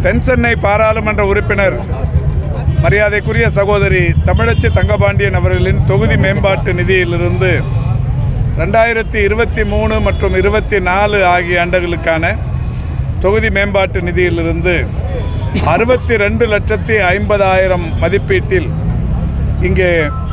தென்சென்னை பாராளுமன்ற உறுப்பினர் மரியாதைக்குரிய சகோதரி தமிழச்சி தங்கபாண்டியன் அவர்களின் தொகுதி மேம்பாட்டு நிதியிலிருந்து ரெண்டாயிரத்தி இருபத்தி மூணு மற்றும் இருபத்தி நாலு ஆகிய ஆண்டுகளுக்கான தொகுதி மேம்பாட்டு நிதியிலிருந்து அறுபத்தி ரெண்டு லட்சத்தி ஐம்பதாயிரம் மதிப்பீட்டில் இங்கே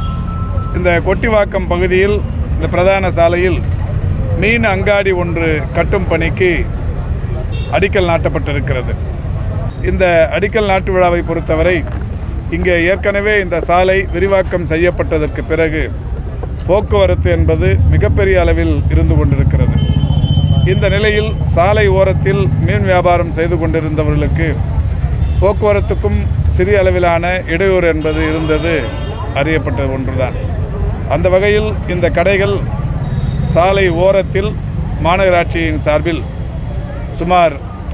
இந்த கொட்டிவாக்கம் பகுதியில் இந்த பிரதான சாலையில் மீன் அங்காடி ஒன்று கட்டும் பணிக்கு அடிக்கல் நாட்டப்பட்டிருக்கிறது இந்த அடிக்கல் நாட்டு விழாவை பொறுத்தவரை இங்கே ஏற்கனவே இந்த சாலை விரிவாக்கம் செய்யப்பட்டதற்கு பிறகு போக்குவரத்து என்பது மிகப்பெரிய அளவில் இருந்து கொண்டிருக்கிறது இந்த நிலையில் சாலை ஓரத்தில் மீன் வியாபாரம் செய்து கொண்டிருந்தவர்களுக்கு போக்குவரத்துக்கும் சிறிய அளவிலான இடையூறு என்பது இருந்தது அறியப்பட்ட ஒன்றுதான் அந்த வகையில் இந்த கடைகள் சாலை ஓரத்தில் மாநகராட்சியின் சார்பில் சுமார்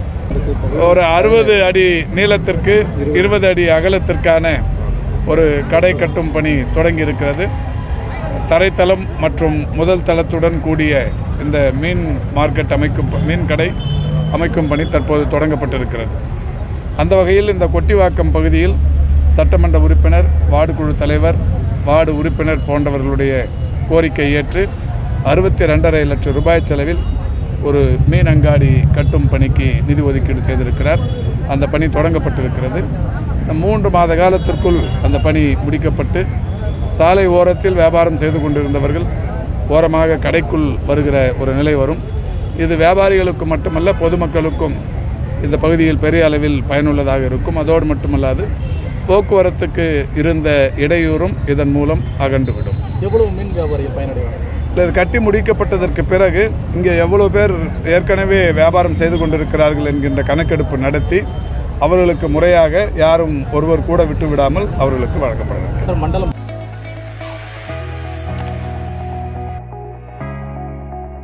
ஒரு அறுபது அடி நீளத்திற்கு இருபது அடி அகலத்திற்கான ஒரு கடை கட்டும் பணி தொடங்கி இருக்கிறது தரைத்தளம் மற்றும் முதல் தளத்துடன் கூடிய இந்த மீன் மார்க்கெட் அமைக்கும் ப- மீன் கடை அமைக்கும் பணி தற்போது தொடங்கப்பட்டிருக்கிறது அந்த வகையில் இந்த கொட்டிவாக்கம் பகுதியில் சட்டமன்ற உறுப்பினர் வார்டு குழு தலைவர் வார்டு உறுப்பினர் போன்றவர்களுடைய கோரிக்கை ஏற்று அறுபத்தி ரெண்டரை லட்சம் ரூபாய் செலவில் ஒரு மீன் அங்காடி கட்டும் பணிக்கு நிதி ஒதுக்கீடு செய்திருக்கிறார் அந்த பணி தொடங்கப்பட்டிருக்கிறது இந்த மூன்று மாத காலத்திற்குள் அந்த பணி முடிக்கப்பட்டு சாலை ஓரத்தில் வியாபாரம் செய்து கொண்டிருந்தவர்கள் ஓரமாக கடைக்குள் வருகிற ஒரு நிலை வரும் இது வியாபாரிகளுக்கு மட்டுமல்ல பொதுமக்களுக்கும் இந்த பகுதியில் பெரிய அளவில் பயனுள்ளதாக இருக்கும் அதோடு மட்டுமல்லாது போக்குவரத்துக்கு இருந்த இடையூறும் இதன் மூலம் அகன்றுவிடும் எவ்வளவு மீன் வியாபாரிகள் பயனடைவாங்க இது கட்டி முடிக்கப்பட்டதற்கு பிறகு இங்கே எவ்வளோ பேர் ஏற்கனவே வியாபாரம் செய்து கொண்டிருக்கிறார்கள் என்கின்ற கணக்கெடுப்பு நடத்தி அவர்களுக்கு முறையாக யாரும் ஒருவர் கூட விட்டு விடாமல் அவர்களுக்கு வழங்கப்படுகிறது சார் மண்டலம்